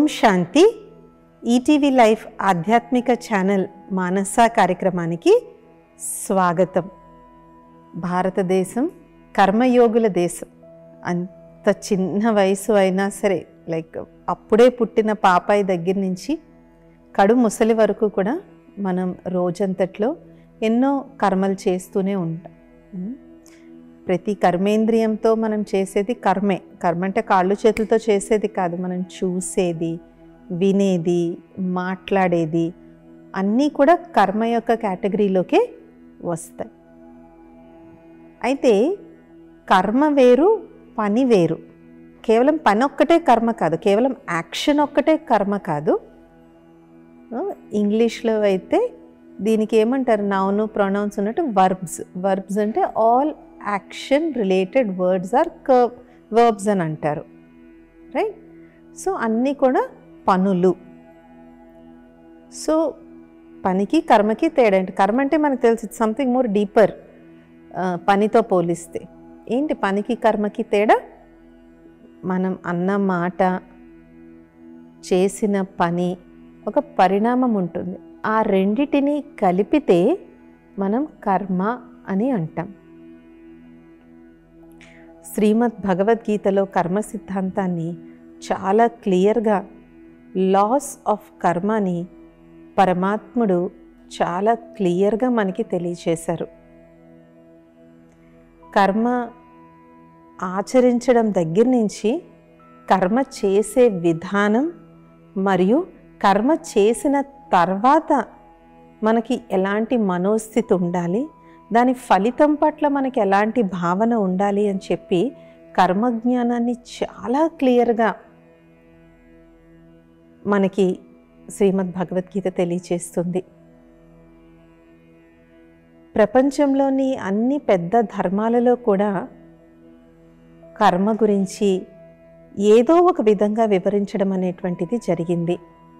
శాంతి ETV life ఆధ్యాత్మిక channel Manasa కార్యక్రమానికి స్వాగతం భారతదేశం కర్మయోగుల దేశం అంత చిన్న వయసు అయినా సరే లైక్ అప్పుడే పుట్టిన పాపాయి దగ్గర నుంచి కడు ముసలి వరకు కూడా మనం రోజంతట్లో ఎన్నో కర్మలు చేస్తూనే ఉంటాం ఉం? ప్రతి కర్మేంద్రియంతో మనం చేసేది కర్మే కర్మ అంటే కాళ్ళు చేతులతో చేసేది కాదు మనం చూసేది వినేది మాట్లాడేది అన్నీ కూడా కర్మ యొక్క కేటగిరీలోకే వస్తాయి అయితే కర్మ వేరు పని వేరు కేవలం పని ఒక్కటే కర్మ కాదు కేవలం యాక్షన్ ఒక్కటే కర్మ కాదు ఆ, ఇంగ్లీష్లో అయితే దీనికి ఏమంటారు నౌను ప్రొనౌన్స్ ఉన్నట్టు వర్బ్స్ వర్బ్స్ అంటే all action related words are verbs అని అంటారు రైట్ సో అన్నీ కూడా పనులు సో పనికి కర్మకి తేడా ఏంటి కర్మ అంటే మనకు తెలుసు సంథింగ్ మోర్ డీపర్ పనితో పోలిస్తే ఏంటి పనికి కర్మకి తేడా మనం అన్న మాట చేసిన పని ఒక పరిణామం ఉంటుంది ఆ రెండిటిని కలిపితే మనం కర్మ అని అంటాం శ్రీమద్ భగవద్గీతలో కర్మ సిద్ధాంతాన్ని చాలా క్లియర్గా లాస్ ఆఫ్ కర్మని పరమాత్ముడు చాలా క్లియర్గా మనకి తెలియచేశారు కర్మ ఆచరించడం దగ్గర నుంచి కర్మ చేసే విధానం మరియు కర్మ చేసిన తర్వాత మనకి ఎలాంటి మనోస్థితి ఉండాలి దాని ఫలితం పట్ల మనకి ఎలాంటి భావన ఉండాలి అని చెప్పి కర్మజ్ఞానాన్ని చాలా క్లియర్గా మనకి శ్రీమద్ భగవద్గీత తెలియచేస్తుంది ప్రపంచంలోని అన్ని పెద్ద ధర్మాలలో కూడా కర్మ గురించి ఏదో ఒక విధంగా వివరించడం అనేటువంటిది జరిగింది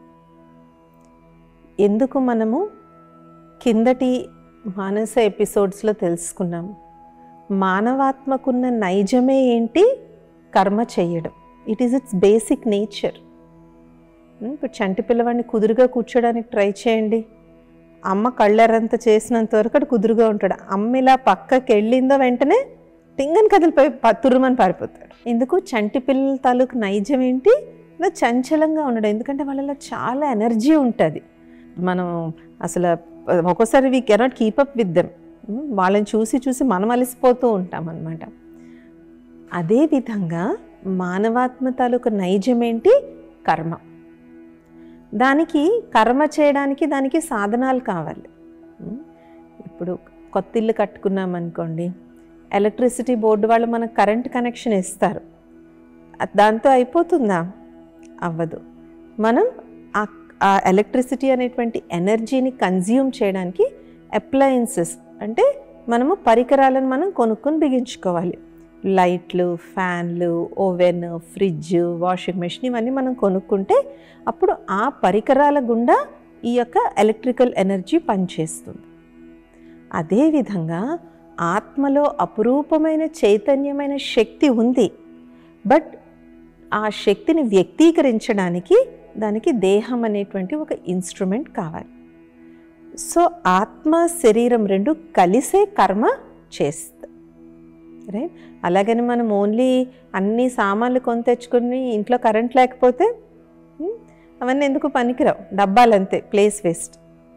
ఎందుకు మనము కిందటి మానస ఎపిసోడ్స్లో తెలుసుకున్నాం మానవాత్మకున్న నైజమే ఏంటి కర్మ చేయడం it is it's basic nature ఇప్పుడు చంటి పిల్లవాడిని కుదురుగా కూర్చోడానికి ట్రై చేయండి అమ్మ కళ్ళెరంత చేసినంత వరకు అటు కుదురుగా ఉంటాడు అమ్మ ఇలా పక్కకి వెళ్ళిందో వెంటనే టింగని కదిలిపోయి పత్తురుమని పారిపోతాడు ఎందుకు చంటి పిల్లల తాలూకు నైజం ఏంటి ఇలా చంచలంగా ఉండడం ఎందుకంటే వాళ్ళలో చాలా ఎనర్జీ ఉంటుంది మనం అసలు ఒక్కోసారి we cannot keep up with them వాళ్ళని చూసి చూసి మనం అలసిపోతూ ఉంటాం అనమాట అదేవిధంగా మానవాత్మ తాలూకు నైజం ఏంటి కర్మ దానికి కర్మ చేయడానికి దానికి సాధనాలు కావాలి ఉం? ఇప్పుడు కొత్త ఇల్లు కట్టుకున్నాం అనుకోండి ఎలక్ట్రిసిటీ బోర్డు వాళ్ళు మనకు కరెంట్ కనెక్షన్ ఇస్తారు అ- దాంతో అయిపోతుందా అవ్వదు మనం ఆ ఆ ఎలక్ట్రిసిటీ అనేటువంటి ఎనర్జీని కన్జ్యూమ్ చేయడానికి అప్లయన్సెస్ అంటే మనము పరికరాలను మనం కొనుక్కొని బిగించుకోవాలి లైట్లు ఫ్యాన్లు ఓవెన్ ఫ్రిడ్జ్ వాషింగ్ మెషిన్ ఇవన్నీ మనం కొనుక్కుంటే అప్పుడు ఆ పరికరాల గుండా ఈ యొక్క ఎలక్ట్రికల్ ఎనర్జీ పనిచేస్తుంది అదేవిధంగా ఆత్మలో అపురూపమైన చైతన్యమైన శక్తి ఉంది బట్ ఆ శక్తిని వ్యక్తీకరించడానికి దానికి దేహం అనేటువంటి ఒక ఇన్స్ట్రుమెంట్ కావాలి సో ఆత్మ శరీరం రెండు కలిసే కర్మ చేస్తాయి రైట్ అలాగని మనం ఓన్లీ అన్ని సామాన్లు కొని తెచ్చుకుని ఇంట్లో కరెంట్ లేకపోతే ఉమ్, అవన్నీ ఎందుకు పనికిరావు డబ్బాలంతే ప్లేస్ వేస్ట్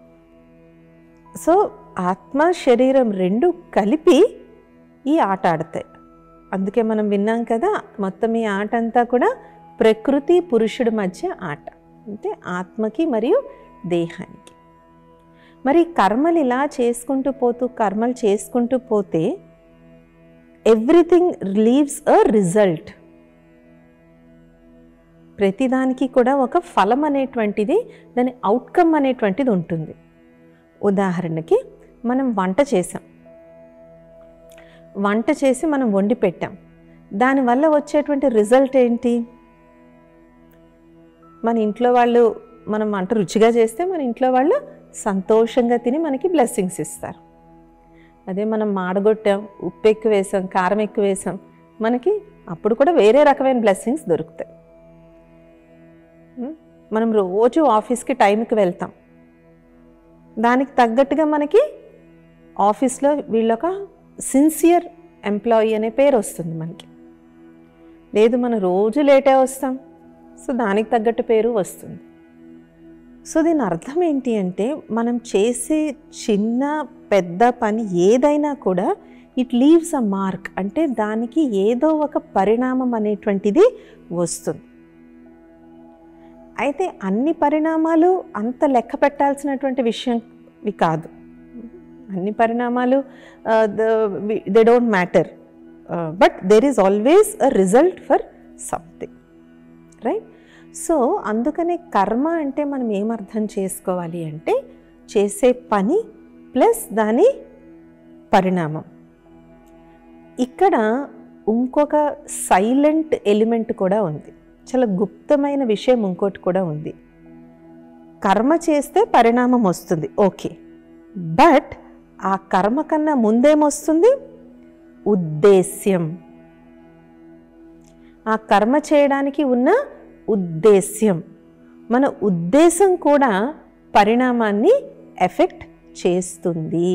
సో ఆత్మ శరీరం రెండు కలిపి ఈ ఆట ఆడతాయి అందుకే మనం విన్నాం కదా మొత్తం ఈ ఆట అంతా కూడా ప్రకృతి పురుషుడి మధ్య ఆట అంటే ఆత్మకి మరియు దేహానికి మరి కర్మలు ఇలా చేసుకుంటూ పోతూ కర్మలు చేసుకుంటూ పోతే ఎవ్రీథింగ్ లీవ్స్ అ రిజల్ట్ ప్రతిదానికి కూడా ఒక ఫలం అనేటువంటిది దాని అవుట్కమ్ అనేటువంటిది ఉంటుంది ఉదాహరణకి మనం వంట చేసాం వంట చేసి మనం వండి పెట్టాం దానివల్ల వచ్చేటువంటి రిజల్ట్ ఏంటి మన ఇంట్లో వాళ్ళు మనం వంట రుచిగా చేస్తే మన ఇంట్లో వాళ్ళు సంతోషంగా తిని మనకి బ్లెస్సింగ్స్ ఇస్తారు అదే మనం మాడగొట్టాం ఉప్పు ఎక్కువ వేసాం కారం ఎక్కువ వేసాం మనకి అప్పుడు కూడా వేరే రకమైన బ్లెస్సింగ్స్ దొరుకుతాయి ఉం? మనం రోజు ఆఫీస్కి టైంకి వెళ్తాం దానికి తగ్గట్టుగా మనకి ఆఫీస్లో వీళ్ళొక సిన్సియర్ ఎంప్లాయీ అనే పేరు వస్తుంది మనకి లేదు మనం రోజు లేటే వస్తాం సో దానికి తగ్గట్టు పేరు వస్తుంది సో దీని అర్థం ఏంటి అంటే మనం చేసే చిన్న పెద్ద పని ఏదైనా కూడా ఇట్ లీవ్స్ అ మార్క్ అంటే దానికి ఏదో ఒక పరిణామం అనేటువంటిది వస్తుంది అయితే అన్ని పరిణామాలు అంత లెక్క పెట్టాల్సినటువంటి విషయంవి కాదు అన్ని పరిణామాలు they don't matter but there is always a result for something right so అందుకనే కర్మ అంటే మనం ఏమర్థం చేసుకోవాలి అంటే చేసే పని ప్లస్ దాని పరిణామం ఇక్కడ ఇంకొక సైలెంట్ ఎలిమెంట్ కూడా ఉంది చాలా గుప్తమైన విషయం ఇంకోటి కూడా ఉంది కర్మ చేస్తే పరిణామం వస్తుంది ఓకే బట్ ఆ కర్మ కన్నా ముందేమొస్తుంది ఉద్దేశ్యం ఆ కర్మ చేయడానికి ఉన్న ఉద్దేశ్యం మన ఉద్దేశం కూడా పరిణామాన్ని ఎఫెక్ట్ చేస్తుంది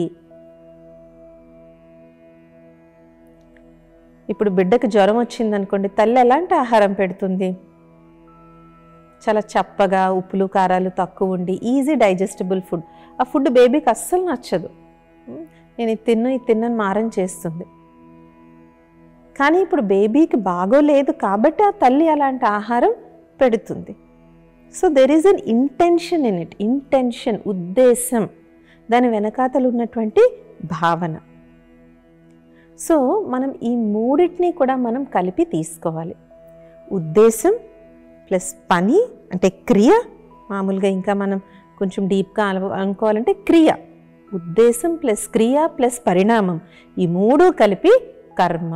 ఇప్పుడు బిడ్డకు జ్వరం వచ్చిందనుకోండి తల్లి ఎలాంటి ఆహారం పెడుతుంది చాలా చప్పగా ఉప్పులు కారాలు తక్కువ ఉండి ఈజీ డైజెస్టబుల్ ఫుడ్ ఆ ఫుడ్ బేబీకి అస్సలు నచ్చదు నేను ఇది తిన్ను ఇది తిన్నని మారం చేస్తుంది కానీ ఇప్పుడు బేబీకి బాగోలేదు కాబట్టి ఆ తల్లి అలాంటి ఆహారం పెడుతుంది so there is an intention in it intention ఉద్దేశం దాని వెనకాతలు ఉన్నటువంటి భావన సో మనం ఈ మూడింటిని కూడా మనం కలిపి తీసుకోవాలి ఉద్దేశం ప్లస్ పని అంటే క్రియ మామూలుగా ఇంకా మనం కొంచెం డీప్గా అను అనుకోవాలంటే క్రియ ఉద్దేశం ప్లస్ క్రియ ప్లస్ పరిణామం ఈ మూడు కలిపి కర్మ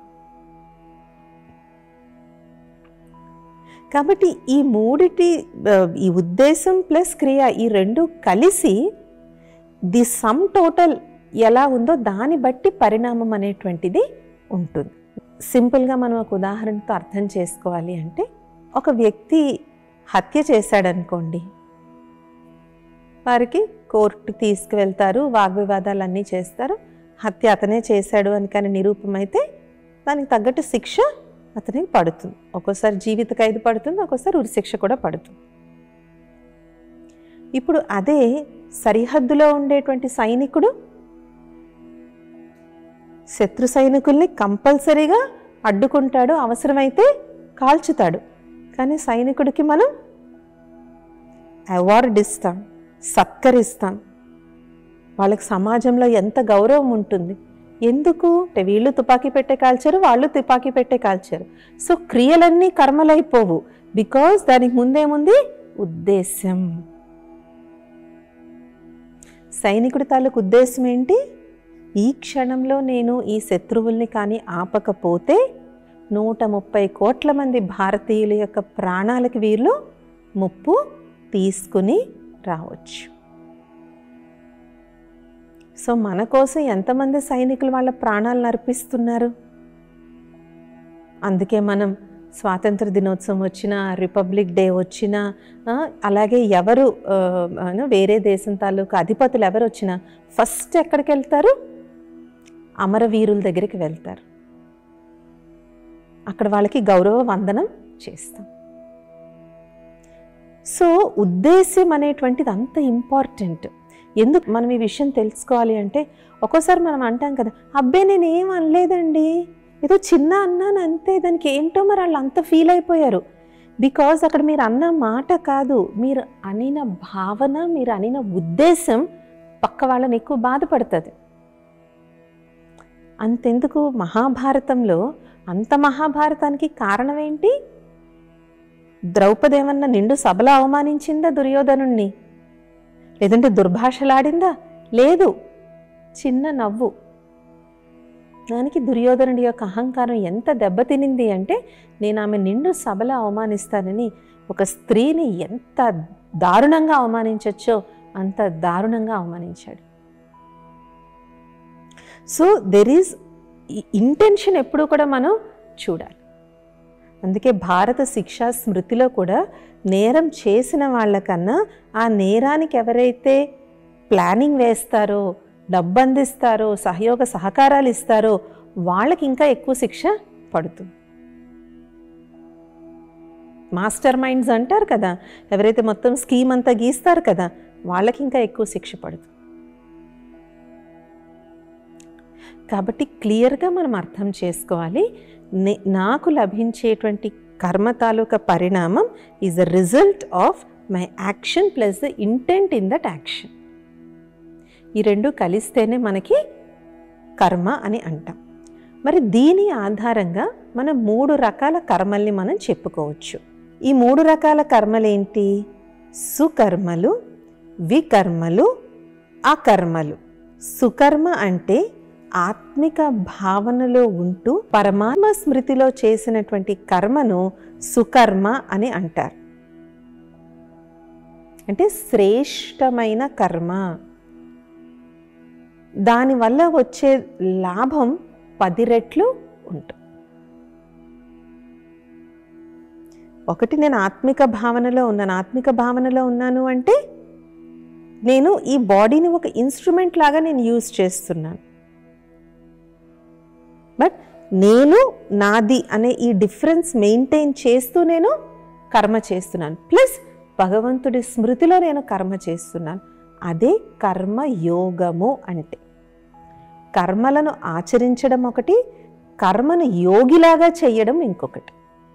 కాబట్టి ఈ మూడిటి ఆ, ఈ ఉద్దేశం ప్లస్ క్రియ ఈ రెండు కలిసి ది సమ్ టోటల్ ఎలా ఉందో దాన్ని బట్టి పరిణామం అనేటువంటిది ఉంటుంది సింపుల్గా మనం ఒక ఉదాహరణతో అర్థం చేసుకోవాలి అంటే ఒక వ్యక్తి హత్య చేశాడనుకోండి వారికి కోర్టు తీసుకువెళ్తారు వాగ్వివాదాలు అన్నీ చేస్తారు హత్య అతనే చేశాడు అని కానీ నిరూపమైతే దానికి తగ్గట్టు శిక్ష అతనికి పడుతుంది ఒక్కోసారి జీవిత ఖైదు పడుతుంది ఒక్కోసారి ఉరిశిక్ష కూడా పడుతుంది ఇప్పుడు అదే సరిహద్దులో ఉండేటువంటి సైనికుడు శత్రు సైనికుల్ని కంపల్సరీగా అడ్డుకుంటాడు అవసరమైతే కాల్చుతాడు కానీ సైనికుడికి మనం అవార్డు ఇస్తాం సత్కరిస్తాం వాళ్ళకి సమాజంలో ఎంత గౌరవం ఉంటుంది ఎందుకు అంటే వీళ్ళు తుపాకీ పెట్టే కాల్చారు వాళ్ళు తుపాకీ పెట్టే కాల్చారు సో క్రియలన్నీ కర్మలైపోవు బికాజ్ దానికి ముందేముంది ఉద్దేశం సైనికుడి తాలూకు ఉద్దేశం ఏంటి ఈ క్షణంలో నేను ఈ శత్రువుల్ని కానీ ఆపకపోతే నూట ముప్పై కోట్ల మంది భారతీయుల యొక్క ప్రాణాలకి వీళ్ళు ముప్పు తీసుకుని రావచ్చు సో మన కోసం ఎంతమంది సైనికులు వాళ్ళ ప్రాణాలను అర్పిస్తున్నారు అందుకే మనం స్వాతంత్ర దినోత్సవం వచ్చినా రిపబ్లిక్ డే వచ్చినా ఆ, అలాగే ఎవరు ఆ, ఆ, వేరే దేశం తాలూకు అధిపతులు ఎవరు వచ్చినా ఫస్ట్ ఎక్కడికి వెళ్తారు అమరవీరుల దగ్గరికి వెళ్తారు అక్కడ వాళ్ళకి గౌరవ వందనం చేస్తాం సో ఉద్దేశ్యం అనేటువంటిది అంత ఇంపార్టెంట్ ఎందుకు మనం ఈ విషయం తెలుసుకోవాలి అంటే ఒక్కోసారి మనం అంటాం కదా అబ్బే నేను ఏం అనలేదండి ఏదో చిన్న అన్నాను అంతే దానికి ఏంటో మరి వాళ్ళు అంత ఫీల్ అయిపోయారు బికాజ్ అక్కడ మీరు అన్న మాట కాదు మీరు అనిన భావన మీరు అనిన ఉద్దేశం పక్క వాళ్ళని ఎక్కువ బాధపడుతుంది అంతెందుకు మహాభారతంలో అంత మహాభారతానికి కారణం ఏంటి ద్రౌపది ఏమన్నా నిండు సభలో అవమానించిందా దుర్యోధనుణ్ణి లేదంటే దుర్భాషలాడిందా లేదు చిన్న నవ్వు దానికి దుర్యోధనుడి యొక్క అహంకారం ఎంత దెబ్బతినింది అంటే నేను ఆమె నిండు సభలో అవమానిస్తానని ఒక స్త్రీని ఎంత దారుణంగా అవమానించవచ్చో అంత దారుణంగా అవమానించాడు సో దెర్ ఈజ్ ఇంటెన్షన్ ఎప్పుడూ కూడా మనం చూడాలి అందుకే భారత శిక్షా స్మృతిలో కూడా నేరం చేసిన వాళ్ళకన్నా ఆ నేరానికి ఎవరైతే ప్లానింగ్ వేస్తారో డబ్బు అందిస్తారో సహయోగ సహకారాలు ఇస్తారో వాళ్ళకి ఇంకా ఎక్కువ శిక్ష పడుతుంది మాస్టర్ మైండ్స్ అంటారు కదా ఎవరైతే మొత్తం స్కీమ్ అంతా గీస్తారు కదా వాళ్ళకి ఇంకా ఎక్కువ శిక్ష పడుతుంది కాబట్టి క్లియర్గా మనం అర్థం చేసుకోవాలి నే- నాకు లభించేటువంటి కర్మ తాలూకా పరిణామం is a result of my action plus the intent in that action ఈ రెండు కలిస్తేనే మనకి కర్మ అని అంటాం మరి దీని ఆధారంగా మనం మూడు రకాల కర్మల్ని మనం చెప్పుకోవచ్చు ఈ మూడు రకాల కర్మలేంటి సుకర్మలు వికర్మలు అకర్మలు సుకర్మ అంటే ఆత్మిక భావనలో ఉంటూ పరమాత్మ స్మృతిలో చేసినటువంటి కర్మను సుకర్మ అని అంటారు అంటే శ్రేష్టమైన కర్మ దానివల్ల వచ్చే లాభం పది రెట్లు ఉంటుంది ఒకటి నేను ఆత్మిక భావనలో ఉన్నాను ఆత్మిక భావనలో ఉన్నాను అంటే నేను ఈ బాడీని ఒక ఇన్స్ట్రుమెంట్ లాగా నేను యూజ్ చేస్తున్నాను బట్ నేను నాది అనే ఈ డిఫరెన్స్ మెయింటైన్ చేస్తూ నేను కర్మ చేస్తున్నాను ప్లస్ భగవంతుడి స్మృతిలో నేను కర్మ చేస్తున్నాను అదే కర్మ యోగము అంటే కర్మలను ఆచరించడం ఒకటి కర్మను యోగిలాగా చేయడం ఇంకొకటి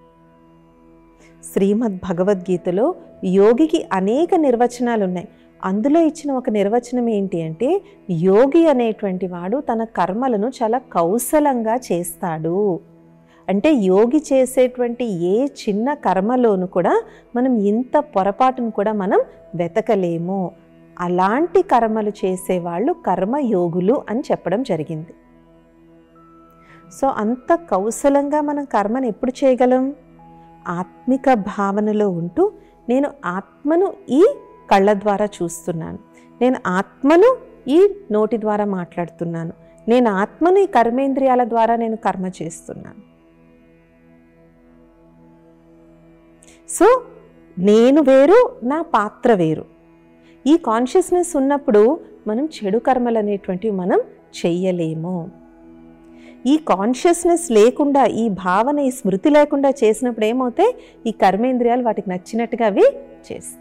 శ్రీమద్ భగవద్గీతలో యోగికి అనేక నిర్వచనాలు ఉన్నాయి అందులో ఇచ్చిన ఒక నిర్వచనం ఏంటి అంటే యోగి అనేటువంటి వాడు తన కర్మలను చాలా కౌశలంగా చేస్తాడు అంటే యోగి చేసేటువంటి ఏ చిన్న కర్మలోను కూడా మనం ఇంత పొరపాటును కూడా మనం వెతకలేము అలాంటి కర్మలు చేసేవాళ్ళు కర్మయోగులు అని చెప్పడం జరిగింది సో అంత కౌశలంగా మనం కర్మను ఎప్పుడు చేయగలం ఆత్మిక భావనలో ఉంటూ నేను ఆత్మను ఈ కళ్ళ ద్వారా చూస్తున్నాను నేను ఆత్మను ఈ నోటి ద్వారా మాట్లాడుతున్నాను నేను ఆత్మను ఈ కర్మేంద్రియాల ద్వారా నేను కర్మ చేస్తున్నాను సో నేను వేరు నా పాత్ర వేరు ఈ కాన్షియస్నెస్ ఉన్నప్పుడు మనం చెడు కర్మలు అనేటువంటివి మనం చెయ్యలేము ఈ కాన్షియస్నెస్ లేకుండా ఈ భావన ఈ స్మృతి లేకుండా చేసినప్పుడు ఏమవుతాయి ఈ కర్మేంద్రియాలు వాటికి నచ్చినట్టుగా అవి చేస్తాయి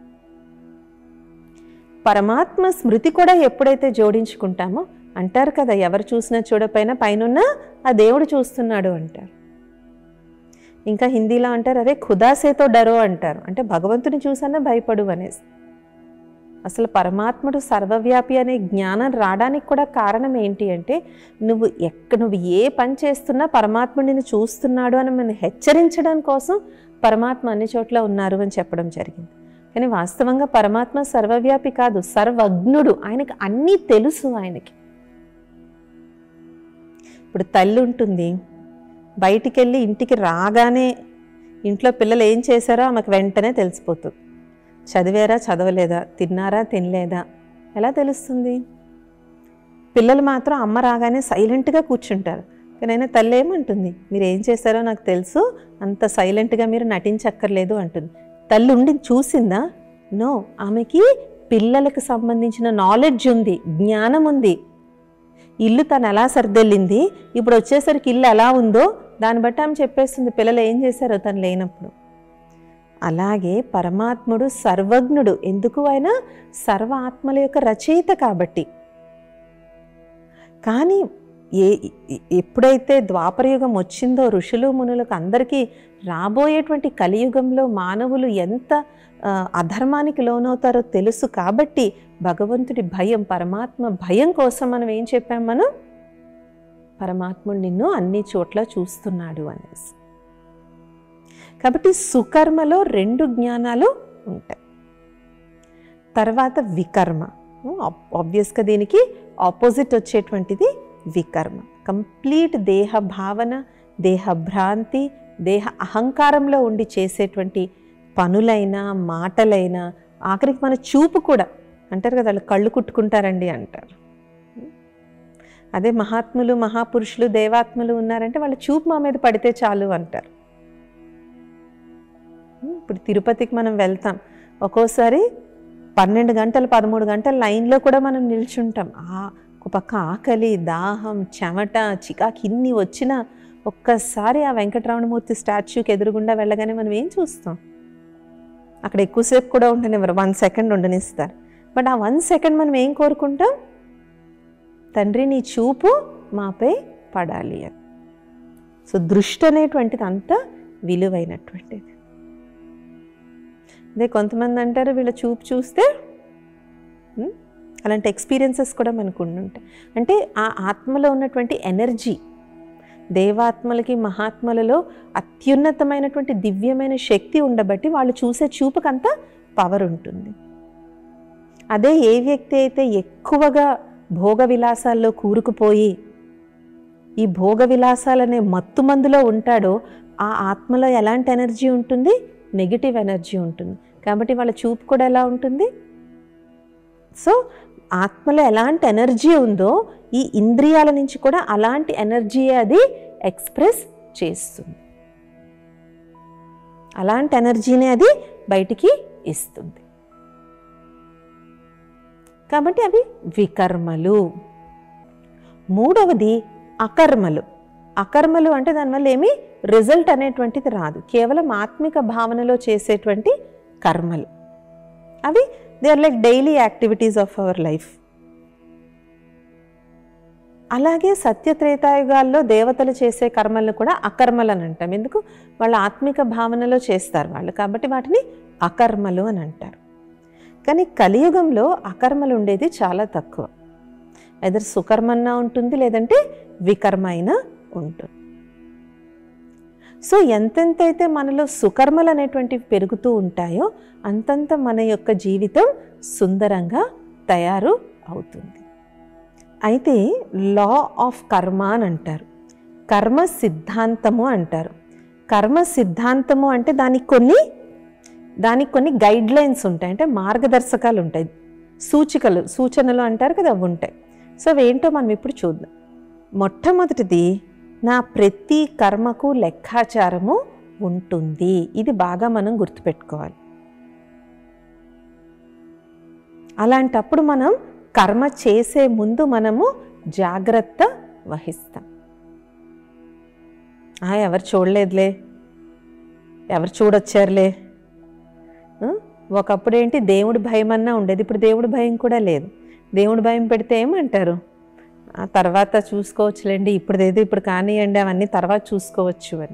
పరమాత్మ స్మృతి కూడా ఎప్పుడైతే జోడించుకుంటామో అంటారు కదా ఎవరు చూసినా చూడపైన పైన ఆ దేవుడు చూస్తున్నాడు అంటారు ఇంకా హిందీలో అంటారు అరే ఖుదాసేతో డరో అంటారు అంటే భగవంతుని చూసన్నా భయపడు అనేసి అసలు పరమాత్ముడు సర్వవ్యాపి అనే జ్ఞానం రావడానికి కూడా కారణం ఏంటి అంటే నువ్వు ఎక్క నువ్వు ఏ పని చేస్తున్నా పరమాత్ముడిని చూస్తున్నాడు అని మనం హెచ్చరించడం కోసం పరమాత్మ అన్ని చోట్ల ఉన్నారు అని చెప్పడం జరిగింది కానీ వాస్తవంగా పరమాత్మ సర్వవ్యాపి కాదు సర్వజ్ఞుడు ఆయనకి అన్నీ తెలుసు ఆయనకి ఇప్పుడు తల్లి ఉంటుంది బయటికి వెళ్ళి ఇంటికి రాగానే ఇంట్లో పిల్లలు ఏం చేశారో ఆమెకు వెంటనే తెలిసిపోతుంది చదివారా చదవలేదా తిన్నారా తినలేదా ఎలా తెలుస్తుంది పిల్లలు మాత్రం అమ్మ రాగానే సైలెంట్గా కూర్చుంటారు కానీ అయినా తల్లి ఏమంటుంది మీరు ఏం చేశారో నాకు తెలుసు అంత సైలెంట్గా మీరు నటించక్కర్లేదు అంటుంది తల్లి ఉండి చూసిందా నో ఆమెకి పిల్లలకు సంబంధించిన నాలెడ్జ్ ఉంది జ్ఞానం ఉంది ఇల్లు తను ఎలా సర్దెళ్ళింది ఇప్పుడు వచ్చేసరికి ఇల్లు ఎలా ఉందో దాన్ని బట్టి ఆమె చెప్పేస్తుంది పిల్లలు ఏం చేశారో తను లేనప్పుడు అలాగే పరమాత్ముడు సర్వజ్ఞుడు ఎందుకు ఆయన సర్వ ఆత్మల యొక్క రచయిత కాబట్టి కానీ ఏ ఎ- ఎప్పుడైతే ద్వాపరయుగం వచ్చిందో ఋషులు మునులకు అందరికీ రాబోయేటువంటి కలియుగంలో మానవులు ఎంత ఆ, అధర్మానికి లోనవుతారో తెలుసు కాబట్టి భగవంతుడి భయం పరమాత్మ భయం కోసం మనం ఏం చెప్పాం మనం పరమాత్ముడు నిన్ను అన్ని చోట్ల చూస్తున్నాడు అనేసి కాబట్టి సుకర్మలో రెండు జ్ఞానాలు ఉంటాయి తర్వాత వికర్మ ఆబ్వియస్గా దీనికి ఆపోజిట్ వచ్చేటువంటిది వికర్మ కంప్లీట్ దేహ భావన దేహ భ్రాంతి దేహ అహంకారంలో ఉండి చేసేటువంటి పనులైనా మాటలైనా ఆఖరికి మన చూపు కూడా అంటారు కదా వాళ్ళు కళ్ళు కుట్టుకుంటారండి అంటారు అదే మహాత్ములు మహాపురుషులు దేవాత్ములు ఉన్నారంటే వాళ్ళ చూపు మా మీద పడితే చాలు అంటారు ఇప్పుడు తిరుపతికి మనం వెళ్తాం ఒక్కోసారి పన్నెండు గంటలు పదమూడు గంటల లైన్లో కూడా మనం నిల్చుంటాం ఆ ఒక పక్క ఆకలి దాహం చెమట చికాకి ఇన్ని వచ్చినా ఒక్కసారి ఆ వెంకటరమణమూర్తి స్టాచ్యూకి ఎదురుగుండా వెళ్ళగానే మనం ఏం చూస్తాం అక్కడ ఎక్కువసేపు కూడా ఉండనివ్వరు వన్ సెకండ్ ఉండనిస్తారు బట్ ఆ వన్ సెకండ్ మనం ఏం కోరుకుంటాం తండ్రి నీ చూపు మాపై పడాలి అని సో దృష్టి అనేటువంటిది అంత విలువైనటువంటిది అదే కొంతమంది అంటారు వీళ్ళ చూపు చూస్తే ఉమ్, అలాంటి ఎక్స్పీరియన్సెస్ కూడా మనకు ఉండుంటాయి అంటే ఆ ఆత్మలో ఉన్నటువంటి ఎనర్జీ దేవాత్మలకి మహాత్మలలో అత్యున్నతమైనటువంటి దివ్యమైన శక్తి ఉండబట్టి వాళ్ళు చూసే చూపుకంత పవర్ ఉంటుంది అదే ఏ వ్యక్తి అయితే ఎక్కువగా భోగ విలాసాల్లో కూరుకుపోయి ఈ భోగ విలాసాలనే మత్తు మందులో ఉంటాడో ఆ ఆత్మలో ఎలాంటి ఎనర్జీ ఉంటుంది నెగిటివ్ ఎనర్జీ ఉంటుంది కాబట్టి వాళ్ళ చూపు కూడా ఎలా ఉంటుంది సో ఆత్మలో ఎలాంటి ఎనర్జీ ఉందో ఈ ఇంద్రియాల నుంచి కూడా అలాంటి ఎనర్జీ అది ఎక్స్ప్రెస్ చేస్తుంది అలాంటి ఎనర్జీని అది బయటికి ఇస్తుంది కాబట్టి అవి వికర్మలు మూడవది అకర్మలు అకర్మలు అంటే దానివల్ల ఏమి రిజల్ట్ అనేటువంటిది రాదు కేవలం ఆత్మిక భావనలో చేసేటువంటి కర్మలు అవి they are like daily activities of our life అలాగే సత్యత్రేతాయుగాల్లో దేవతలు చేసే కర్మలను కూడా అకర్మలు అని అంటాం ఎందుకు వాళ్ళ ఆత్మిక భావనలో చేస్తారు వాళ్ళు కాబట్టి వాటిని అకర్మలు అని అంటారు కానీ కలియుగంలో అకర్మలు ఉండేది చాలా తక్కువ ఎదర్ సుకర్మన్నా ఉంటుంది లేదంటే వికర్మ అయినా ఉంటుంది సో ఎంతెంతైతే మనలో సుకర్మలు అనేటువంటివి పెరుగుతూ ఉంటాయో అంతంత మన యొక్క జీవితం సుందరంగా తయారు అవుతుంది అయితే లా ఆఫ్ కర్మ అని అంటారు కర్మ సిద్ధాంతము అంటారు కర్మ సిద్ధాంతము అంటే దానికి కొన్ని దానికి కొన్ని గైడ్ లైన్స్ ఉంటాయి అంటే మార్గదర్శకాలు ఉంటాయి సూచికలు సూచనలు అంటారు కదా అవి ఉంటాయి సో అవి ఏంటో మనం ఇప్పుడు చూద్దాం మొట్టమొదటిది నా ప్రతి కర్మకు లెక్కాచారము ఉంటుంది ఇది బాగా మనం గుర్తుపెట్టుకోవాలి అలాంటప్పుడు మనం కర్మ చేసే ముందు మనము జాగ్రత్త వహిస్తాం ఆ, ఎవరు చూడలేదులే ఎవరు చూడొచ్చారులే ఆ, ఒకప్పుడు ఏంటి దేవుడి భయం అన్నా ఉండేది ఇప్పుడు దేవుడి భయం కూడా లేదు దేవుడి భయం పెడితే ఏమంటారు ఆ తర్వాత చూసుకోవచ్చులేండి ఇప్పుడుదేదో ఇప్పుడు కానివ్వండి అవన్నీ తర్వాత చూసుకోవచ్చు అని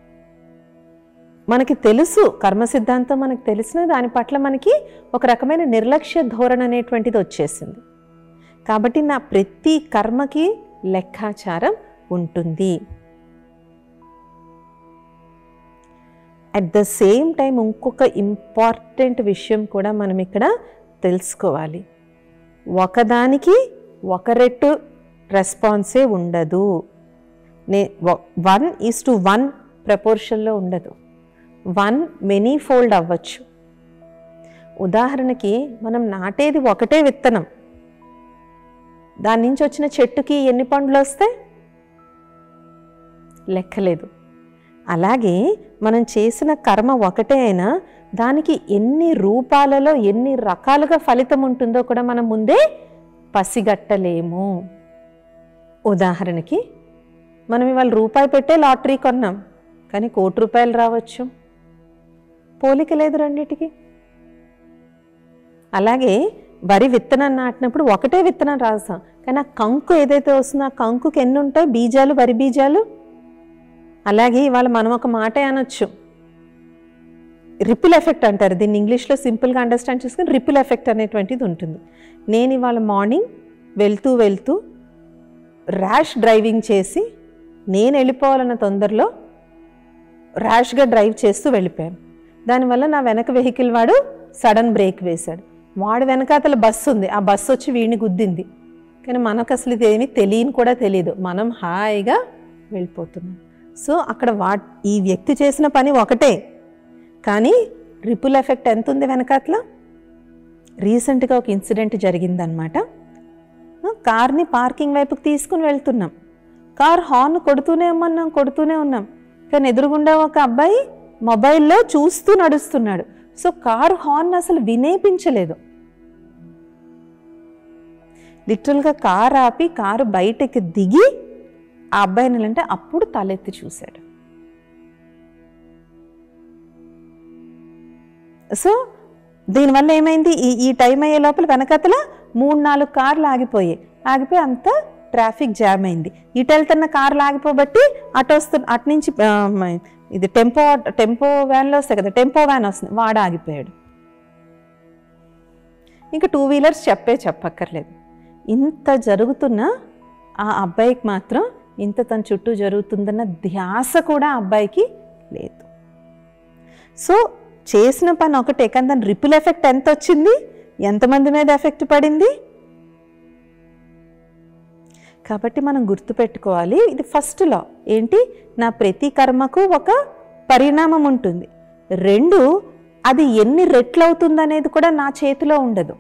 మనకి తెలుసు కర్మ సిద్ధాంతం మనకు తెలిసిన దాని పట్ల మనకి ఒక రకమైన నిర్లక్ష్య ధోరణి అనేటువంటిది వచ్చేసింది కాబట్టి నా ప్రతి కర్మకి లెక్కాచారం ఉంటుంది అట్ ద సేమ్ టైం ఇంకొక ఇంపార్టెంట్ విషయం కూడా మనం ఇక్కడ తెలుసుకోవాలి ఒకదానికి ఒక రెట్టు రెస్పాన్సే ఉండదు నే వన్ ఈజ్ టు వన్ ప్రపోర్షన్లో ఉండదు వన్ మెనీ ఫోల్డ్ అవ్వచ్చు ఉదాహరణకి మనం నాటేది ఒకటే విత్తనం దాని నుంచి వచ్చిన చెట్టుకి ఎన్ని పండ్లు వస్తాయి లెక్కలేదు అలాగే మనం చేసిన కర్మ ఒకటే అయినా దానికి ఎన్ని రూపాలలో ఎన్ని రకాలుగా ఫలితం ఉంటుందో కూడా మనం ముందే పసిగట్టలేము ఉదాహరణకి మనం ఇవాళ రూపాయి పెట్టే లాటరీ కొన్నాం కానీ కోటి రూపాయలు రావచ్చు పోలిక లేదు రెండిటికి అలాగే వరి విత్తనం నాటినప్పుడు ఒకటే విత్తనం రాస్తాం కానీ ఆ కంకు ఏదైతే వస్తుందో ఆ కంకుకి ఎన్ని ఉంటాయి బీజాలు వరి బీజాలు అలాగే ఇవాళ మనం ఒక మాట అనొచ్చు రిపిల్ ఎఫెక్ట్ అంటారు దీన్ని ఇంగ్లీష్లో సింపుల్గా అండర్స్టాండ్ చేసుకుని రిపిల్ ఎఫెక్ట్ అనేటువంటిది ఉంటుంది నేను ఇవాళ మార్నింగ్ వెళ్తూ వెళ్తూ ర్యాష్ డ్రైవింగ్ చేసి నేను వెళ్ళిపోవాలన్న తొందరలో ర్యాష్గా డ్రైవ్ చేస్తూ వెళ్ళిపోయాను దానివల్ల నా వెనక వెహికల్ వాడు సడన్ బ్రేక్ వేశాడు వాడు వెనకాతల బస్సు ఉంది ఆ బస్సు వచ్చి వీడిని గుద్దింది కానీ మనకు అసలు ఇది ఏమీ తెలియని కూడా తెలియదు మనం హాయిగా వెళ్ళిపోతున్నాం సో అక్కడ వా ఈ వ్యక్తి చేసిన పని ఒకటే కానీ రిపుల్ ఎఫెక్ట్ ఎంత ఉంది వెనకాతల రీసెంట్గా ఒక ఇన్సిడెంట్ జరిగిందనమాట కార్ని పార్కింగ్ వైపుకి తీసుకుని వెళ్తున్నాం కార్ హార్న్ కొడుతూనే ఉన్నాం కొడుతూనే ఉన్నాం కానీ ఎదురుగుండా ఒక అబ్బాయి మొబైల్లో చూస్తూ నడుస్తున్నాడు సో కారు హార్న్ అసలు వినేపించలేదు లిటరల్గా కారు ఆపి కారు బయటకి దిగి ఆ అబ్బాయిని అంటే అప్పుడు తలెత్తి చూశాడు సో దీనివల్ల ఏమైంది ఈ ఈ టైం అయ్యే లోపల వెనకతల మూడు నాలుగు కార్లు ఆగిపోయాయి ఆగిపోయి అంతా ట్రాఫిక్ జామ్ అయింది ఇటు వెళ్తున్న కార్లు ఆగిపోబట్టి అటు వస్తు అటు నుంచి ఆ, మ- ఇది టెంపో టెంపో వ్యాన్లో వస్తాయి కదా టెంపో వ్యాన్ వస్తుంది వాడు ఆగిపోయాడు ఇంకా టూ వీలర్స్ చెప్పే చెప్పక్కర్లేదు ఇంత జరుగుతున్న ఆ అబ్బాయికి మాత్రం ఇంత తన చుట్టూ జరుగుతుందన్న ధ్యాస కూడా ఆ అబ్బాయికి లేదు సో చేసిన పని ఒకటే కానీ దాని రిపుల్ ఎఫెక్ట్ ఎంత వచ్చింది ఎంతమంది మీద ఎఫెక్ట్ పడింది కాబట్టి మనం గుర్తుపెట్టుకోవాలి ఇది ఫస్ట్ లా ఏంటి నా ప్రతి కర్మకు ఒక పరిణామం ఉంటుంది రెండు అది ఎన్ని రెట్లు అవుతుందనేది కూడా నా చేతిలో ఉండదు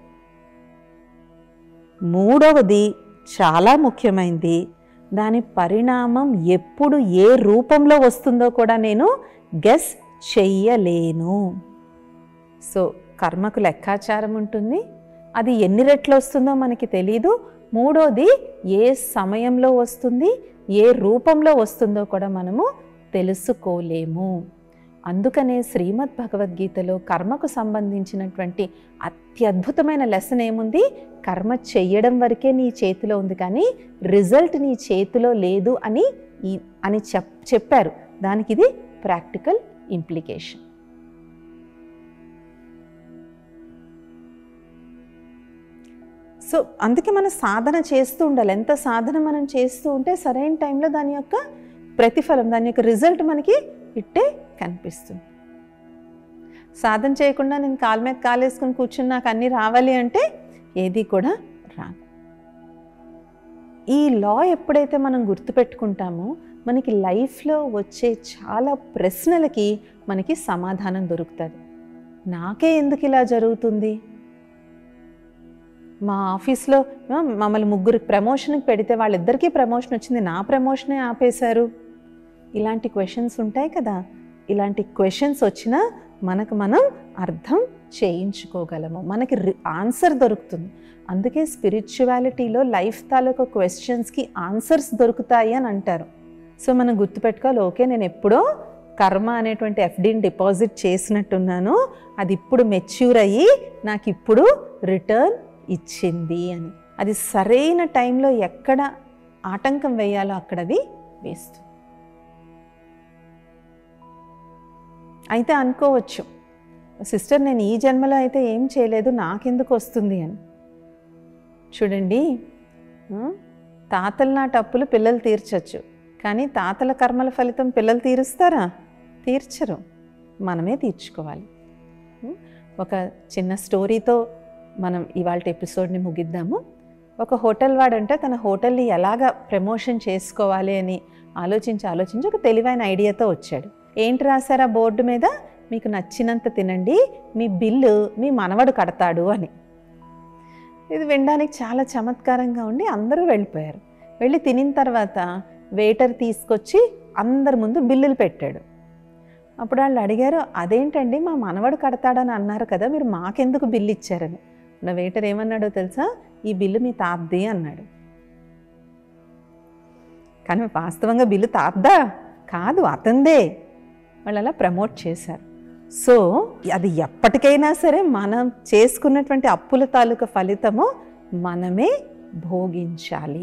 మూడవది చాలా ముఖ్యమైనది దాని పరిణామం ఎప్పుడు ఏ రూపంలో వస్తుందో కూడా నేను గెస్ చెయ్యలేను సో కర్మకు లెక్కాచారం ఉంటుంది అది ఎన్ని రెట్లు వస్తుందో మనకి తెలియదు మూడోది ఏ సమయంలో వస్తుంది ఏ రూపంలో వస్తుందో కూడా మనము తెలుసుకోలేము అందుకనే శ్రీమద్ భగవద్గీతలో కర్మకు సంబంధించినటువంటి అత్యద్భుతమైన లెసన్ ఏముంది కర్మ చెయ్యడం వరకే నీ చేతిలో ఉంది కానీ రిజల్ట్ నీ చేతిలో లేదు అని ఈ అని చెప్ చెప్పారు దానికి ఇది ప్రాక్టికల్ ఇంప్లికేషన్ సో అందుకే మనం సాధన చేస్తూ ఉండాలి ఎంత సాధన మనం చేస్తూ ఉంటే సరైన టైంలో దాని యొక్క ప్రతిఫలం దాని యొక్క రిజల్ట్ మనకి ఇట్టే కనిపిస్తుంది సాధన చేయకుండా నేను కాలు మీద కాలేసుకుని కూర్చుని నాకు అన్నీ రావాలి అంటే ఏది కూడా రాదు ఈ లా ఎప్పుడైతే మనం గుర్తుపెట్టుకుంటామో మనకి లైఫ్లో వచ్చే చాలా ప్రశ్నలకి మనకి సమాధానం దొరుకుతుంది నాకే ఎందుకు ఇలా జరుగుతుంది మా ఆఫీస్లో ఆ, మమ్మల్ని ముగ్గురికి ప్రమోషన్కి పెడితే వాళ్ళిద్దరికీ ప్రమోషన్ వచ్చింది నా ప్రమోషనే ఆపేశారు ఇలాంటి క్వశ్చన్స్ ఉంటాయి కదా ఇలాంటి క్వశ్చన్స్ వచ్చినా మనకు మనం అర్థం చేయించుకోగలము మనకి ఆన్సర్ దొరుకుతుంది అందుకే స్పిరిచువాలిటీలో లైఫ్ తాలూకు క్వశ్చన్స్కి ఆన్సర్స్ దొరుకుతాయి అని అంటారు సో మనం గుర్తుపెట్టుకోవాలి ఓకే నేను ఎప్పుడో కర్మ అనేటువంటి ఎఫ్డీని డిపాజిట్ చేసినట్టున్నాను అది ఇప్పుడు మెచ్యూర్ అయ్యి నాకు ఇప్పుడు రిటర్న్ ఇచ్చింది అని అది సరైన టైంలో ఎక్కడ ఆటంకం వేయాలో అక్కడ అది వేస్తుంది అయితే అనుకోవచ్చు సిస్టర్ నేను ఈ జన్మలో అయితే ఏం చేయలేదు నాకెందుకు వస్తుంది అని చూడండి ఆ, తాతల నాటి అప్పులు పిల్లలు తీర్చచ్చు కానీ తాతల కర్మల ఫలితం పిల్లలు తీరుస్తారా తీర్చరు మనమే తీర్చుకోవాలి ఉం? ఒక చిన్న స్టోరీతో మనం ఇవాళ ఎపిసోడ్ని ముగిద్దాము ఒక హోటల్ వాడంటే తన హోటల్ని ఎలాగ ప్రమోషన్ చేసుకోవాలి అని ఆలోచించి ఆలోచించి ఒక తెలివైన ఐడియాతో వచ్చాడు ఏంటి రాశారా బోర్డు మీద మీకు నచ్చినంత తినండి మీ బిల్లు మీ మనవడు కడతాడు అని ఇది వినడానికి చాలా చమత్కారంగా ఉండి అందరూ వెళ్ళిపోయారు వెళ్ళి తినిన తర్వాత వెయిటర్ తీసుకొచ్చి అందరి ముందు బిల్లులు పెట్టాడు అప్పుడు వాళ్ళు అడిగారు అదేంటండి మా మనవడు కడతాడని అన్నారు కదా మీరు మాకెందుకు బిల్లు ఇచ్చారని నా వెయిటర్ ఏమన్నాడో తెలుసా ఈ బిల్లు మీ తాతది అన్నాడు కానీ వాస్తవంగా బిల్లు తాతదా కాదు అతందే వాళ్ళు అలా ప్రమోట్ చేశారు సో అది ఎప్పటికైనా సరే మనం చేసుకున్నటువంటి అప్పుల తాలూకా ఫలితము మనమే భోగించాలి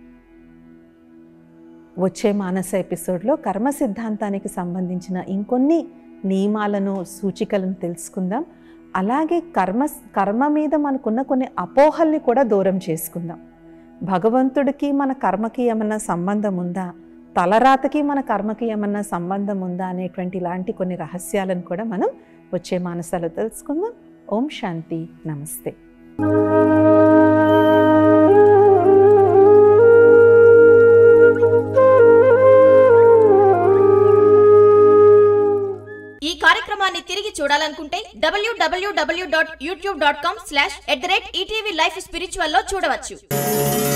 వచ్చే మానస ఎపిసోడ్లో కర్మ సిద్ధాంతానికి సంబంధించిన ఇంకొన్ని నియమాలను సూచికలను తెలుసుకుందాం అలాగే కర్మ కర్మ మీద మనకున్న కొన్ని అపోహల్ని కూడా దూరం చేసుకుందాం భగవంతుడికి మన కర్మకి ఏమన్నా సంబంధం ఉందా తలరాతకి మన కర్మకి ఏమన్నా సంబంధం ఉందా అనేటువంటి ఇలాంటి కొన్ని రహస్యాలను కూడా మనం వచ్చే మానసాలు తెలుసుకుందాం ఓం శాంతి నమస్తే ఈ కార్యక్రమాన్ని తిరిగి చూడాలనుకుంటే W W W dot YouTube dot com slash at the rate ETV life spiritual లో చూడవచ్చు